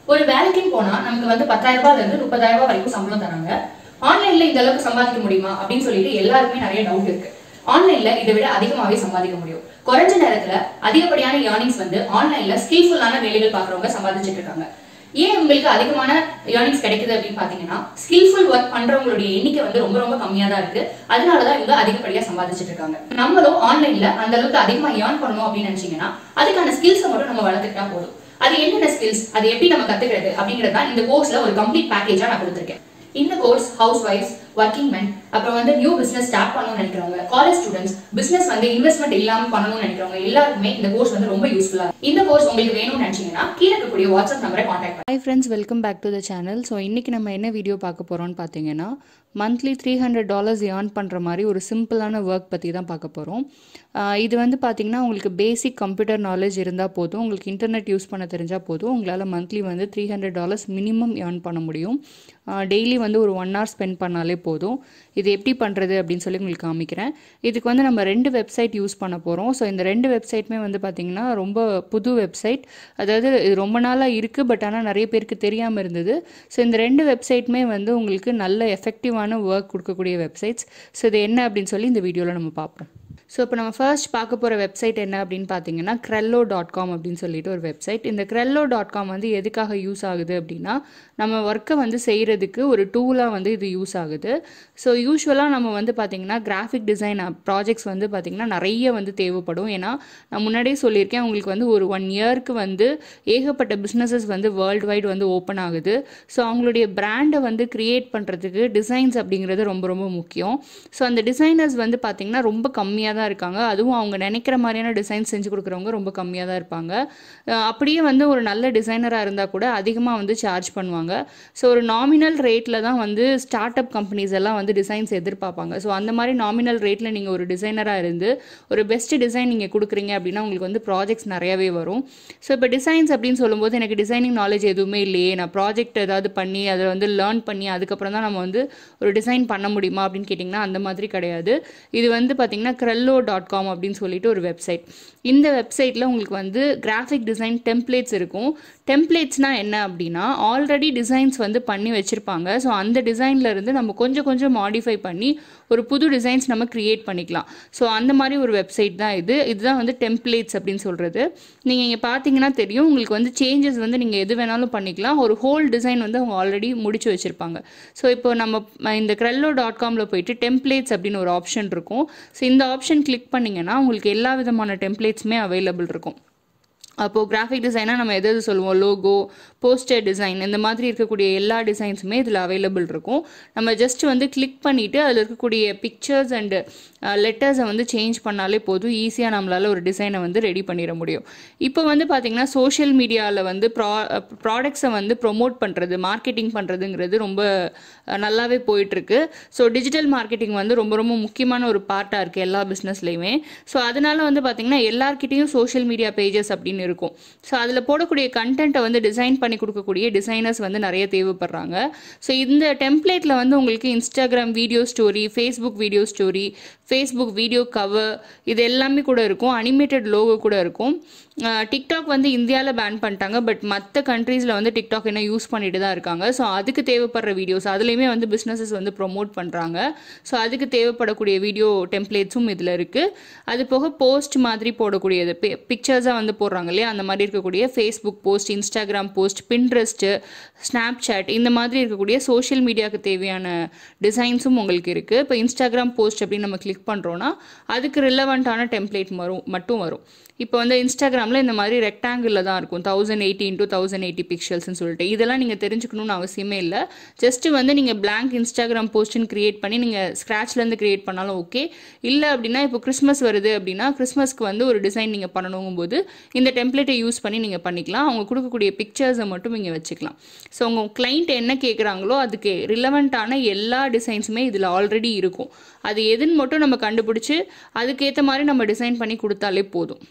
ஒரு வேலைக்குன்னு போனா நமக்கு வந்து பத்தாயிரம் ரூபாய்ல இருந்து முப்பதாயிரம் ரூபாய் வரைக்கும் சம்பளம் தராங்க ஆன்லைன்ல இந்த அளவுக்கு சம்பாதிக்க முடியுமா அப்படின்னு சொல்லிட்டு எல்லாருக்குமே நிறைய டவுட் இருக்கு ஆன்லைன்ல இதை விட அதிகமாவே சம்பாதிக்க முடியும் குறைஞ்ச நேரத்துல அதிகப்படியான ஏர்னிங்ஸ் வந்து ஆன்லைன்ல ஸ்கில்ஃபுல்லான வேலைகள் பாக்குறவங்க சம்பாதிச்சிட்டு இருக்காங்க ஏன் உங்களுக்கு அதிகமான ஏர்னிங்ஸ் கிடைக்குது அப்படின்னு பாத்தீங்கன்னா ஸ்கில்ஃபுல் ஒர்க் பண்றவங்களுடைய எண்ணிக்கை வந்து ரொம்ப ரொம்ப கம்மியா தான் இருக்கு அதனாலதான் இவங்க அதிகப்படியா சம்பாதிச்சிட்டு இருக்காங்க நம்மளும் ஆன்லைன்ல அந்த அளவுக்கு அதிகமா ஏர்ன் பண்ணணும் அப்படின்னு நினைச்சீங்கன்னா அதுக்கான ஸ்கில்ஸை மட்டும் நம்ம வளர்த்துக்கிட்டா போதும் அது என்னென்ன ஸ்கில்ஸ் அது எப்படி நம்ம கத்துக்கிறது அப்படிங்கறது தான் இந்த கோர்ஸ்ல ஒரு கம்ப்ளீட் பேக்கேஜா நான் கொடுத்துருக்கேன் இந்த course house wives working men அப்புறம் வந்து நியூ பிசினஸ் ஸ்டார்ட் பண்ணணும்னு நினைக்கிறவங்க காலேஜ் ஸ்டூடெண்ட்ஸ் பிசினஸ் வந்து இன்வெஸ்ட்மெண்ட் இல்லாம பண்ணணும்னு நினைக்கிறவங்க எல்லாருக்குமே இந்த கோர்ஸ் வந்து ரொம்ப யூஸ்ஃபுல்லா இந்த கோர்ஸ் உங்களுக்கு வேணும்னு நினைச்சீங்கன்னா கீழே இருக்கக்கூடிய வாட்ஸ்அப் நம்பரை contact hi friends welcome back to the channel so இன்றைக்கி நம்ம என்ன வீடியோ பார்க்க போகிறோம்னு பார்த்தீங்கன்னா monthly three hundred dollars earn பண்ணுற மாதிரி ஒரு சிம்பிளான ஒர்க் பற்றி தான் பார்க்க போகிறோம் இது வந்து பார்த்திங்கன்னா உங்களுக்கு பேசிக் கம்ப்யூட்டர் நாலேஜ் இருந்தால் போதும் உங்களுக்கு இன்டர்நெட் யூஸ் பண்ண தெரிஞ்சால் போதும் உங்களால் மந்த்லி வந்து three hundred dollars minimum earn பண்ண முடியும் டெய்லி வந்து ஒரு ஒன் ஹவர் ஸ்பெண்ட் பண்ணாலே போதும் இது எப்படி பண்ணுறது அப்படின்னு சொல்லி உங்களுக்கு காமிக்கிறேன் இதுக்கு வந்து நம்ம ரெண்டு வெப்சைட் யூஸ் பண்ண போகிறோம் ஸோ இந்த ரெண்டு வெப்சைட்டுமே வந்து பார்த்திங்கன்னா ரொம்ப புது வெப்சைட் அதாவது இது ரொம்ப நாளாக இருக்குது பட் ஆனால் நிறைய பேருக்கு தெரியாமல் இருந்தது ஸோ இந்த ரெண்டு வெப்சைட்டுமே வந்து உங்களுக்கு நல்ல எஃபெக்டிவான ஒர்க் கொடுக்கக்கூடிய வெப்சைட்ஸ் ஸோ இது என்ன அப்படின்னு சொல்லி இந்த வீடியோவில் நம்ம பார்ப்போம் ஸோ இப்போ நம்ம ஃபர்ஸ்ட் பார்க்க போகிற வெப்சைட் என்ன அப்படின்னு பார்த்தீங்கன்னா க்ரெல்லோ டாட் காம் அப்படின்னு சொல்லிட்டு ஒரு வெப்சைட் இந்த க்ரெல்லோ டாட் காம் வந்து எதுக்காக யூஸ் ஆகுது அப்படின்னா நம்ம ஒர்க்கை வந்து செய்கிறதுக்கு ஒரு டூலாக வந்து இது யூஸ் ஆகுது ஸோ யூஸ்வலாக நம்ம வந்து பார்த்திங்கன்னா கிராஃபிக் டிசைன் ப்ராஜெக்ட்ஸ் வந்து பார்த்திங்கன்னா நிறைய வந்து தேவைப்படும் ஏன்னா நான் முன்னாடியே சொல்லியிருக்கேன் உங்களுக்கு வந்து ஒரு ஒன் இயர்க்கு வந்து ஏகப்பட்ட பிஸ்னஸஸ் வந்து வேர்ல்டு வைடு வந்து ஓப்பன் ஆகுது ஸோ அவங்களுடைய பிராண்டை வந்து க்ரியேட் பண்ணுறதுக்கு டிசைன்ஸ் அப்படிங்கிறது ரொம்ப ரொம்ப முக்கியம் ஸோ அந்த டிசைனர்ஸ் வந்து பார்த்திங்கன்னா ரொம்ப கம்மியாக தான் இருக்காங்க அதுவும் அவங்க நினைக்கிற மாதிரியான டிசைன் செஞ்சு கொடுக்குறவங்க ரொம்ப கம்மியாக தான் இருப்பாங்க அஹ் அப்படியே வந்து ஒரு நல்ல டிசைனராக இருந்தால் கூட அதிகமாக வந்து சார்ஜ் பண்ணுவாங்க ஸோ ஒரு நாமினல் ரேட்டில் தான் வந்து ஸ்டார்ட் அப் கம்பெனிஸ் எல்லாம் வந்து டிசைன்ஸ் எதிர்பார்ப்பாங்க ஸோ அந்த மாதிரி நாமினல் ரேட்டில் நீங்கள் ஒரு டிசைனராக இருந்து ஒரு பெஸ்ட் டிசைன் நீங்கள் கொடுக்குறீங்க அப்படின்னா உங்களுக்கு வந்து ப்ராஜெக்ட்ஸ் நிறையவே வரும் ஸோ இப்போ டிசைன்ஸ் அப்படின்னு சொல்லும்போது எனக்கு டிசைனிங் நாலேஜ் எதுவுமே இல்லையே நான் ப்ராஜெக்ட் ஏதாவது பண்ணி அதை வந்து லேர்ன் பண்ணி அதுக்கப்புறம் தான் நம்ம வந்து ஒரு டிசைன் பண்ண முடியுமா அப்படின்னு கேட்டிங்கன்னா அந்த மாதிரி கிடையாது இது வந்து பார்த்திங்கன்னா க்ரெல்லோ டாட் காம் அப்படின்னு சொல்லிட்டு ஒரு வெப்சைட் இந்த வெப்சைட்டில் உங்களுக்கு வந்து கிராஃபிக் டிசைன் டெம்ப்ளேட்ஸ் இருக்கும் டெம்ப்ளேட்ஸ்னால் என்ன அப்படின்னா ஆல்ரெடி டிசைன்ஸ் வந்து பண்ணி வச்சுருப்பாங்க ஸோ அந்த டிசைனில் இருந்து நம்ம கொஞ்சம் கொஞ்சம் மாடிஃபை பண்ணி ஒரு புது டிசைன்ஸ் நம்ம க்ரியேட் பண்ணிக்கலாம் ஸோ அந்த மாதிரி ஒரு வெப்சைட் தான் இது இதுதான் வந்து டெம்ப்ளேட்ஸ் அப்படின்னு சொல்கிறது நீங்கள் இங்கே பார்த்தீங்கன்னா தெரியும் உங்களுக்கு வந்து சேஞ்சஸ் வந்து நீங்கள் எது வேணாலும் பண்ணிக்கலாம் ஒரு ஹோல் டிசைன் வந்து அவங்க ஆல்ரெடி முடிச்சு வச்சுருப்பாங்க ஸோ இப்போ நம்ம இந்த க்ரெல்லோ டாட் காமில் போயிட்டு டெம்ப்ளேட்ஸ் அப்படின்னு ஒரு ஆப்ஷன் இருக்கும் ஸோ இந்த ஆப்ஷன் கிளிக் பண்ணிங்கன்னா உங்களுக்கு எல்லா விதமான டெம்ப்ளேட்ஸுமே அவைலபிள் இருக்கும் அப்போது கிராஃபிக் டிசைனாக நம்ம எது எது சொல்லுவோம் லோகோ போஸ்டர் டிசைன் இந்த மாதிரி இருக்கக்கூடிய எல்லா டிசைன்ஸுமே இதில் அவைலபிள் இருக்கும் நம்ம ஜஸ்ட் வந்து கிளிக் பண்ணிவிட்டு அதில் இருக்கக்கூடிய பிக்சர்ஸ் அண்டு லெட்டர்ஸை வந்து சேஞ்ச் பண்ணாலே போதும் ஈஸியாக நம்மளால் ஒரு டிசைனை வந்து ரெடி பண்ணிட முடியும் இப்போ வந்து பார்த்திங்கன்னா சோஷியல் மீடியாவில் வந்து ப்ரா ப்ராடக்ட்ஸை வந்து ப்ரொமோட் பண்ணுறது மார்க்கெட்டிங் பண்ணுறதுங்கிறது ரொம்ப அஹ், நல்லாவே போயிட்டுருக்கு ஸோ டிஜிட்டல் மார்க்கெட்டிங் வந்து ரொம்ப ரொம்ப முக்கியமான ஒரு பார்ட்டாக இருக்குது எல்லா பிஸ்னஸ்லையுமே ஸோ அதனால வந்து பார்த்திங்கன்னா எல்லார்கிட்டேயும் சோஷியல் மீடியா பேஜஸ் அப்படின்னு இருக்கும் ஸோ அதில் போடக்கூடிய கண்டென்ட்டை வந்து டிசைன் பண்ணி கொடுக்கக்கூடிய டிசைனர்ஸ் வந்து நிறைய தேவைப்படுறாங்க ஸோ இந்த டெம்ப்ளேட்டில் வந்து உங்களுக்கு Instagram video story Facebook video story Facebook video cover இது எல்லாமே கூட இருக்கும் அனிமேட்டட் லோகோ கூட இருக்கும் டிக்டாக் வந்து இந்தியாவில் பேன் பண்ணிட்டாங்க பட் மற்ற கண்ட்ரீஸில் வந்து டிக்டாக் என்ன யூஸ் பண்ணிட்டு தான் இருக்காங்க ஸோ அதுக்கு தேவைப்படுற வீடியோஸ் அதுலேயுமே வந்து பிஸ்னஸஸ் வந்து ப்ரொமோட் பண்ணுறாங்க ஸோ அதுக்கு தேவைப்படக்கூடிய வீடியோ டெம்ப்ளேட்ஸும் இதில் இருக்குது அது போக போஸ்ட் மாதிரி போடக்கூடியது பிக்சர்ஸாக வந்து போடுறாங்க இல்லையா அந்த மாதிரி இருக்கக்கூடிய Facebook post Instagram post Pinterest Snapchat இந்த மாதிரி இருக்கக்கூடிய சோஷியல் மீடியாவுக்கு தேவையான டிசைன்ஸும் உங்களுக்கு இருக்குது இப்போ இன்ஸ்டாகிராம் போஸ்ட் அப்படின்னு நம்ம கிளிக் பண்ணுறோன்னா அதுக்கு ரிலவெண்ட்டான டெம்ப்ளேட் வரும் மட்டும் வரும் இப்போ வந்து இன்ஸ்டாகிராமில் இந்த மாதிரி ரெக்டாங்கிளில் தான் இருக்கும் thousand eighty into thousand eighty பிக்சல்ஸ்னு சொல்லிட்டு இதெல்லாம் நீங்கள் தெரிஞ்சுக்கணும்னு அவசியமே இல்லை ஜஸ்ட்டு வந்து நீங்கள் blank இன்ஸ்டாகிராம் போஸ்ட்னு கிரியேட் பண்ணி நீங்கள் ஸ்க்ராட்ச்லேருந்து கிரியேட் பண்ணாலும் ஓகே இல்லை அப்படின்னா இப்போ கிறிஸ்மஸ் வருது அப்படின்னா கிறிஸ்மஸ்க்கு வந்து ஒரு டிசைன் நீங்கள் பண்ணணுங்கும் போது இந்த டெம்ப்ளேட்டை யூஸ் பண்ணி நீங்கள் பண்ணிக்கலாம் அவங்க கொடுக்கக்கூடிய பிக்சர்ஸை மட்டும் நீங்கள் வச்சுக்கலாம் ஸோ உங்கள் கிளைண்ட் என்ன கேட்குறாங்களோ அதுக்கு ரிலவெண்ட்டான எல்லா டிசைன்ஸுமே இதில் ஆல்ரெடி இருக்கும் அது எதுன்னு மட்டும் நம்ம கண்டுபிடிச்சி அதுக்கேற்ற மாதிரி நம்ம டிசைன் பண்ணி கொடுத்தாலே போதும்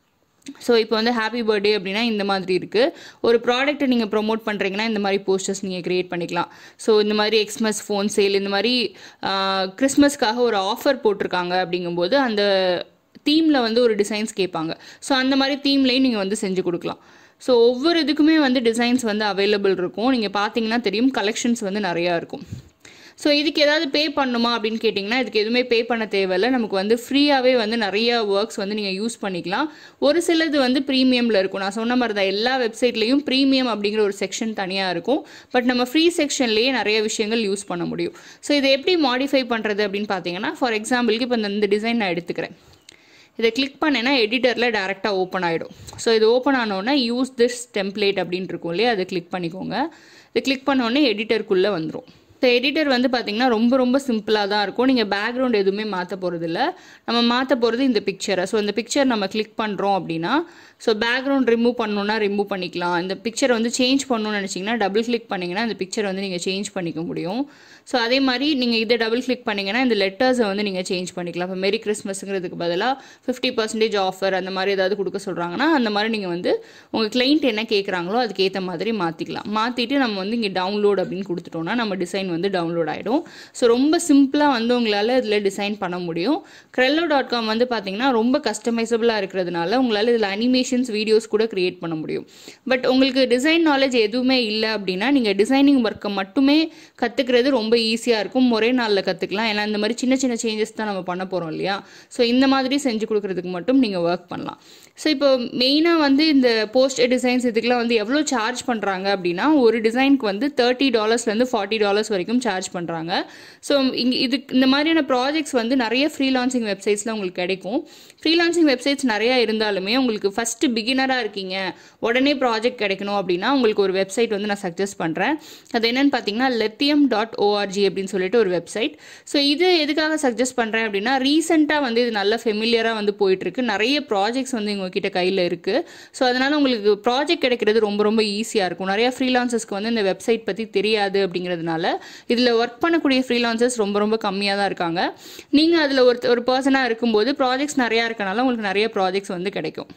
ஸோ இப்போ வந்து ஹாப்பி பர்த்டே அப்படின்னா இந்த மாதிரி இருக்குது ஒரு ப்ராடக்ட்டை நீங்கள் ப்ரோமோட் பண்ணுறீங்கன்னா இந்த மாதிரி போஸ்டர்ஸ் நீங்கள் க்ரியேட் பண்ணிக்கலாம் ஸோ இந்த மாதிரி எக்ஸ்மஸ் ஃபோன் சேல் இந்த மாதிரி கிறிஸ்மஸ்க்காக ஒரு ஆஃபர் போட்டிருக்காங்க அப்படிங்கும்போது அந்த தீமில் வந்து ஒரு டிசைன்ஸ் கேட்பாங்க ஸோ அந்த மாதிரி தீம்லேயும் நீங்கள் வந்து செஞ்சு கொடுக்கலாம் ஸோ ஒவ்வொரு இதுக்குமே வந்து டிசைன்ஸ் வந்து அவைலபிள் இருக்கும் நீங்கள் பார்த்தீங்கன்னா தெரியும் கலெக்ஷன்ஸ் வந்து நிறையா இருக்கும் ஸோ இதுக்கு ஏதாவது பே பண்ணுமா அப்படின்னு கேட்டிங்கன்னா இதுக்கு எதுவுமே பே பண்ண தேவையில்ல நமக்கு வந்து ஃப்ரீயாகவே வந்து நிறைய ஒர்க்ஸ் வந்து நீங்கள் யூஸ் பண்ணிக்கலாம் ஒரு சிலது வந்து ப்ரீமியமில் இருக்கும் நான் சொன்ன மாதிரி தான் எல்லா வெப்சைட்லேயும் ப்ரீமியம் அப்படிங்கிற ஒரு செக்ஷன் தனியாக இருக்கும் பட் நம்ம ஃப்ரீ செக்ஷன்லேயே நிறைய விஷயங்கள் யூஸ் பண்ண முடியும் ஸோ இதை எப்படி மாடிஃபை பண்ணுறது அப்படின்னு பார்த்தீங்கன்னா ஃபார் எக்ஸாம்பிளுக்கு இப்போ இந்த டிசைன் நான் எடுத்துக்கிறேன் இதை கிளிக் பண்ணேன்னா எடிட்டரில் டேரெக்டாக ஓப்பன் ஆகிடும் ஸோ இது ஓப்பன் ஆனோடனே யூஸ் திஸ் டெம்ப்ளேட் அப்படின்னு இருக்கும் இல்லையா அதை கிளிக் பண்ணிக்கோங்க இது கிளிக் பண்ணோடனே எடிட்டருக்குள்ளே வந்துடும் ஸோ எடிட்டர் வந்து பார்த்திங்கன்னா ரொம்ப ரொம்ப சிம்பிளாக தான் இருக்கும் நீங்கள் பேக்ரவுண்ட் எதுவுமே மாற்ற போகிறதில்ல நம்ம மாற்ற போகிறது இந்த பிக்சரை ஸோ இந்த பிக்சர் நம்ம கிளிக் பண்ணுறோம் அப்படின்னா ஸோ பேக்ரவுண்ட் ரிமூவ் பண்ணணுன்னா ரிமூவ் பண்ணிக்கலாம் இந்த பிக்சரை வந்து சேஞ்ச் பண்ணணும்னு நினச்சிங்கன்னா டபுள் கிளிக் பண்ணிங்கன்னா இந்த பிக்சரை வந்து நீங்கள் சேஞ்ச் பண்ணிக்க முடியும் ஸோ அதே மாதிரி நீங்கள் இதை டபுள் கிளிக் பண்ணிங்கன்னா இந்த லெட்டர்ஸை வந்து நீங்கள் சேஞ்ச் பண்ணிக்கலாம் இப்போ மெரி கிறிஸ்மஸ்ங்கிறதுக்கு பதிலாக ஃபிஃப்டி பர்சன்டேஜ் ஆஃபர் அந்த மாதிரி ஏதாவது கொடுக்க சொல்கிறாங்கன்னா அந்த மாதிரி நீங்கள் வந்து உங்கள் கிளைண்ட் என்ன கேட்குறாங்களோ அதுக்கேற்ற மாதிரி மாற்றிக்கலாம் மாற்றிட்டு நம்ம வந்து இங்கே டவுன்லோட் அப்படின்னு கொடுத்துட்டோம்னா நம்ம டிசைன் வந்து டவுன்லோட் ஆகிடும் ஸோ ரொம்ப சிம்பிளாக வந்து உங்களால் இதில் டிசைன் பண்ண முடியும் க்ரெல்லோ டாட் காம் வந்து பார்த்தீங்கன்னா ரொம்ப கஸ்டமைசபிளாக இருக்கிறதுனால உங்களால் இதில் அனிமேஷன்ஸ் வீடியோஸ் கூட க்ரியேட் பண்ண முடியும் பட் உங்களுக்கு டிசைன் நாலேஜ் எதுவுமே இல்லை அப்படின்னா நீங்கள் டிசைனிங் ஒர்க்கை மட்டுமே கற்றுக்கிறது ரொம்ப ஈஸியாக இருக்கும் ஒரே நாளில் கற்றுக்கலாம் ஏன்னா இந்த மாதிரி சின்ன சின்ன சேஞ்சஸ் தான் நம்ம பண்ண போகிறோம் இல்லையா ஸோ இந்த மாதிரி செஞ்சு கொடுக்குறதுக்கு மட்டும் நீங்கள் ஒர்க் பண்ணலாம் ஸோ இப்போ மெயினாக வந்து இந்த போஸ்ட் டிசைன்ஸ் இதுக்கெலாம் வந்து எவ்வளோ சார்ஜ் பண்ணுறாங்க அப்படின்னா ஒரு டிசைனுக்கு வந்து தேர்ட்டி டாலர்ஸ்லேருந்து ஃபார்ட்டி டாலர்ஸ் வரைக்கும் சார்ஜ் பண்ணுறாங்க ஸோ இங்கே இது இந்த மாதிரியான ப்ராஜெக்ட்ஸ் வந்து நிறைய ஃப்ரீலான்சிங் வெப்சைட்ஸில் உங்களுக்கு கிடைக்கும் ஃப்ரீலான்சிங் வெப்சைட்ஸ் நிறையா இருந்தாலுமே உங்களுக்கு ஃபஸ்ட்டு பிகினராக இருக்கீங்க உடனே ப்ராஜெக்ட் கிடைக்கணும் அப்படின்னா உங்களுக்கு ஒரு வெப்சைட் வந்து நான் சஜஸ்ட் பண்ணுறேன் அது என்னென்னு பார்த்தீங்கன்னா லெத்தியம் டாட் ஓஆர்ஜி அப்படின்னு சொல்லிட்டு ஒரு வெப்சைட் ஸோ இது எதுக்காக சஜஸ்ட் பண்ணுறேன் அப்படின்னா ரீசெண்டாக வந்து இது நல்ல ஃபெமிலியராக வந்து போயிட்டுருக்கு நிறைய ப்ராஜெக்ட்ஸ் வந்து உங்ககிட்ட கையில் இருக்குது ஸோ அதனால் உங்களுக்கு ப்ராஜெக்ட் கிடைக்கிறது ரொம்ப ரொம்ப ஈஸியாக இருக்கும் நிறைய ஃப்ரீலான்சர்ஸ்க்கு வந்து இந்த வெப்சைட் பற்றி தெரியாது அப்படிங்கிறதுனால இதில் ஒர்க் பண்ணக்கூடிய ஃப்ரீலான்சர்ஸ் ரொம்ப ரொம்ப கம்மியாக தான் இருக்காங்க நீங்கள் அதில் ஒரு ஒரு பர்சனாக இருக்கும்போது ப்ராஜெக்ட்ஸ் நிறையா இருக்கனால உங்களுக்கு நிறைய ப்ராஜெக்ட்ஸ் வந்து கிடைக்கும்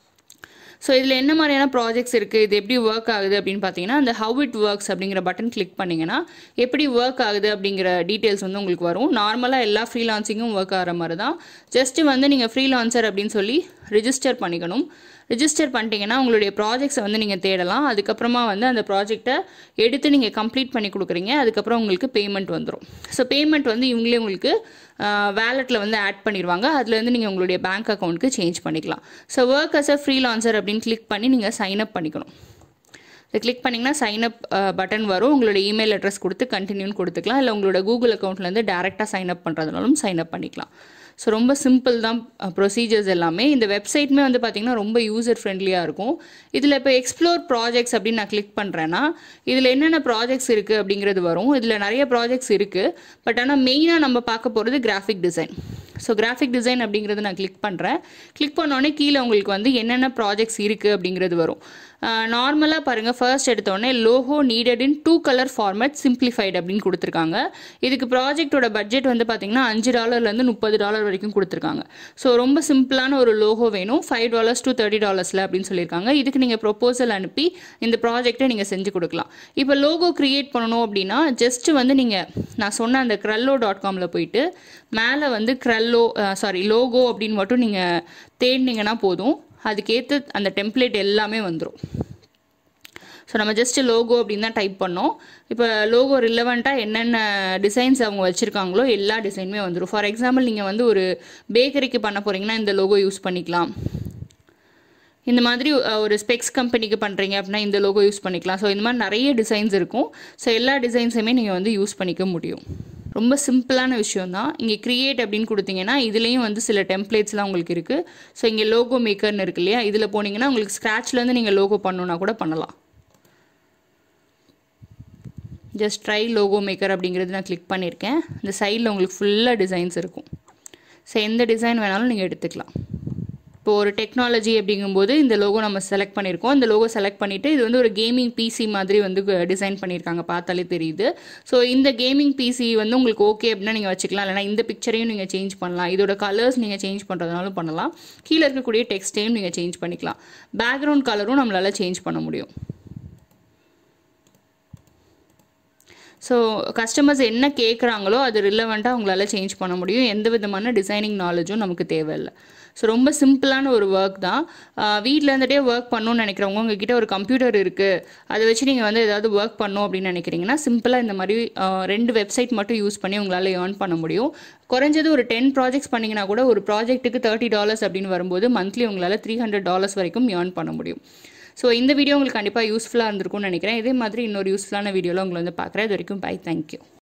ஸோ இதில் என்ன மாதிரியான ப்ராஜெக்ட்ஸ் இருக்குது இது எப்படி ஒர்க் ஆகுது அப்படின்னு பார்த்தீங்கன்னா அந்த ஹவ் இட் ஒர்க்ஸ் அப்படிங்கிற பட்டன் கிளிக் பண்ணிங்கன்னா எப்படி ஒர்க் ஆகுது அப்படிங்கிற டீட்டெயில்ஸ் வந்து உங்களுக்கு வரும் நார்மலாக எல்லா ஃப்ரீலான்சிங்கும் ஒர்க் ஆகிற மாதிரி தான் ஜஸ்ட்டு வந்து நீங்கள் ஃப்ரீலான்சர் அப்படின்னு சொல்லி ரிஜிஸ்டர் பண்ணிக்கணும் ரிஜிஸ்டர் பண்ணிட்டீங்கன்னா உங்களுடைய ப்ராஜெக்ட்ஸை வந்து நீங்கள் தேடலாம் அதுக்கப்புறமா வந்து அந்த ப்ராஜெக்டை எடுத்து நீங்கள் கம்ப்ளீட் பண்ணி கொடுக்குறீங்க அதுக்கப்புறம் உங்களுக்கு பேமெண்ட் வந்துடும் ஸோ பேமெண்ட் வந்து இவங்களே உங்களுக்கு வேலெட்டில் வந்து ஆட் பண்ணிடுவாங்க அதுலேருந்து நீங்கள் உங்களுடைய பேங்க் அக்கௌண்ட்டுக்கு சேஞ்ச் பண்ணிக்கலாம் so work as a freelancer அப்படின்னு கிளிக் பண்ணி நீங்கள் சைன் அப் பண்ணிக்கணும் இதை கிளிக் பண்ணிங்கன்னா சைன் அப் பட்டன் வரும் உங்களோட இமெயில் அட்ரஸ் கொடுத்து கண்டினியூன்னு கொடுத்துக்கலாம் இல்லை உங்களோட கூகுள் அக்கௌண்ட்லேருந்து டேரெக்டாக சைன் அப் பண்ணுறதுனாலும் சைன் அப் பண்ணிக்கலாம் ஸோ ரொம்ப சிம்பிள் தான் ப்ரொசீஜர்ஸ் எல்லாமே இந்த வெப்சைட்டுமே வந்து பார்த்திங்கன்னா ரொம்ப யூசர் ஃப்ரெண்ட்லியாக இருக்கும் இதில் இப்போ எக்ஸ்ப்ளோர் ப்ராஜெக்ட்ஸ் அப்படின்னு நான் கிளிக் பண்ணுறேன்னா இதில் என்னென்ன ப்ராஜெக்ட்ஸ் இருக்குது அப்படிங்கிறது வரும் இதில் நிறைய ப்ராஜெக்ட்ஸ் இருக்குது பட் ஆனால் மெயினாக நம்ம பார்க்க போகிறது graphic design so graphic design அப்படிங்கிறது நான் கிளிக் பண்ணுறேன் கிளிக் பண்ணோடனே கீழே உங்களுக்கு வந்து என்னென்ன ப்ராஜெக்ட்ஸ் இருக்குது அப்படிங்கிறது வரும் நார்மலாக பாருங்கள் ஃபர்ஸ்ட் எடுத்தோடனே logo needed in two colour format simplified அப்படின்னு கொடுத்துருக்காங்க இதுக்கு ப்ராஜெக்டோட பட்ஜெட் வந்து பார்த்தீங்கன்னா அஞ்சு டாலர்லேருந்து முப்பது டாலர் வரைக்கும் கொடுத்துருக்காங்க ஸோ ரொம்ப சிம்பிளான ஒரு லோகோ வேணும் ஃபைவ் டாலர்ஸ் டு தேர்ட்டி டாலர்ஸில் அப்படின்னு சொல்லியிருக்காங்க இதுக்கு நீங்கள் ப்ரொப்போசல் அனுப்பி இந்த ப்ராஜெக்டை நீங்கள் செஞ்சு கொடுக்கலாம் இப்போ லோகோ க்ரியேட் பண்ணணும் அப்படின்னா ஜஸ்ட் வந்து நீங்கள் நான் சொன்ன அந்த க்ரல்லோ டாட் காமில் போயிட்டு மேலே வந்து க்ரல்லோ சாரி லோகோ அப்படின்னு மட்டும் நீங்கள் தேடினீங்கன்னா போதும் அதுக்கேற்ற அந்த டெம்ப்ளேட் எல்லாமே வந்துடும் ஸோ நம்ம ஜஸ்ட் லோகோ அப்படின்னு தான் டைப் பண்ணோம் இப்போ லோகோ ரிலவெண்ட்டாக என்னென்ன டிசைன்ஸ் அவங்க வச்சுருக்காங்களோ எல்லா டிசைனுமே வந்துடும் ஃபார் எக்ஸாம்பிள் நீங்கள் வந்து ஒரு பேக்கரிக்கு பண்ண போகிறீங்கன்னா இந்த லோகோ யூஸ் பண்ணிக்கலாம் இந்த மாதிரி ஒரு ஸ்பெக்ஸ் கம்பெனிக்கு பண்ணுறீங்க அப்படின்னா இந்த லோகோ யூஸ் பண்ணிக்கலாம் ஸோ இந்த மாதிரி நிறைய டிசைன்ஸ் இருக்கும் ஸோ எல்லா டிசைன்ஸுமே நீங்கள் வந்து யூஸ் பண்ணிக்க முடியும் ரொம்ப சிம்பிளான விஷயம் தான் இங்கே க்ரியேட் அப்படின்னு கொடுத்தீங்கன்னா இதுலேயும் வந்து சில டெம்ப்ளேட்ஸ்லாம் உங்களுக்கு இருக்குது ஸோ இங்கே லோகோ மேக்கர்னு இருக்கு இல்லையா இதில் போனீங்கன்னா உங்களுக்கு ஸ்க்ராட்ச்லேருந்து நீங்கள் லோகோ பண்ணணுன்னா கூட பண்ணலாம் ஜஸ்ட் ட்ரை லோகோ மேக்கர் அப்படிங்கிறது நான் கிளிக் பண்ணியிருக்கேன் இந்த சைடில் உங்களுக்கு ஃபுல்லாக டிசைன்ஸ் இருக்கும் ஸோ எந்த டிசைன் வேணாலும் நீங்கள் எடுத்துக்கலாம் இப்போ ஒரு டெக்னாலஜி அப்படிங்கும்போது இந்த லோகோ நம்ம செலக்ட் பண்ணியிருக்கோம் இந்த லோகோ செலக்ட் பண்ணிவிட்டு இது வந்து ஒரு கேமிங் பிசி மாதிரி வந்து டிசைன் பண்ணியிருக்காங்க பார்த்தாலே தெரியுது ஸோ இந்த கேமிங் பிசி வந்து உங்களுக்கு ஓகே அப்படின்னா நீங்கள் வச்சுக்கலாம் இல்லைனா இந்த பிக்சரையும் நீங்கள் சேஞ்ச் பண்ணலாம் இதோட கலர்ஸ் நீங்கள் சேஞ்ச் பண்ணுறதுனாலும் பண்ணலாம் கீழே இருக்கக்கூடிய டெக்ஸ்டையும் நீங்கள் சேஞ்ச் பண்ணிக்கலாம் பேக்ரவுண்ட் கலரும் நம்மளால் சேஞ்ச் பண்ண முடியும் ஸோ கஸ்டமர்ஸ் என்ன கேட்குறாங்களோ அது ரிலவெண்ட்டாக உங்களால் சேஞ்ச் பண்ண முடியும் எந்த விதமான டிசைனிங் நாலேஜும் நமக்கு தேவையில்லை ஸோ ரொம்ப சிம்பிளான ஒரு ஒர்க் தான் வீட்டில் இருந்துகிட்டே ஒர்க் பண்ணணும்னு நினைக்கிறவங்க உங்ககிட்ட ஒரு கம்ப்யூட்டர் இருக்குது அதை வச்சு நீங்கள் வந்து ஏதாவது ஒர்க் பண்ணணும் அப்படின்னு நினைக்கிறீங்கன்னா சிம்பிளாக இந்த மாதிரி ஆஹ், ரெண்டு வெப்சைட் மட்டும் யூஸ் பண்ணி உங்களால் ஏர்ன் பண்ண முடியும் குறைஞ்சது ஒரு டென் ப்ராஜெக்ட்ஸ் பண்ணிங்கன்னா கூட ஒரு ப்ராஜெக்ட்டுக்கு தேர்ட்டி டாலர்ஸ் அப்படின்னு வரும்போது மந்த்லி உங்களால் த்ரீ ஹண்ட்ரட் டாலர்ஸ் வரைக்கும் ஏர்ன் பண்ண முடியும் ஸோ இந்த வீடியோ உங்களுக்கு கண்டிப்பாக யூஸ்ஃபுல்லாக இருந்திருக்கும்னு நினைக்கிறேன் இதே மாதிரி இன்னொரு யூஸ்ஃபுல்லான வீடியோவில் உங்களை வந்து பார்க்குறேன் இது வரைக்கும் பை தேங்க்யூ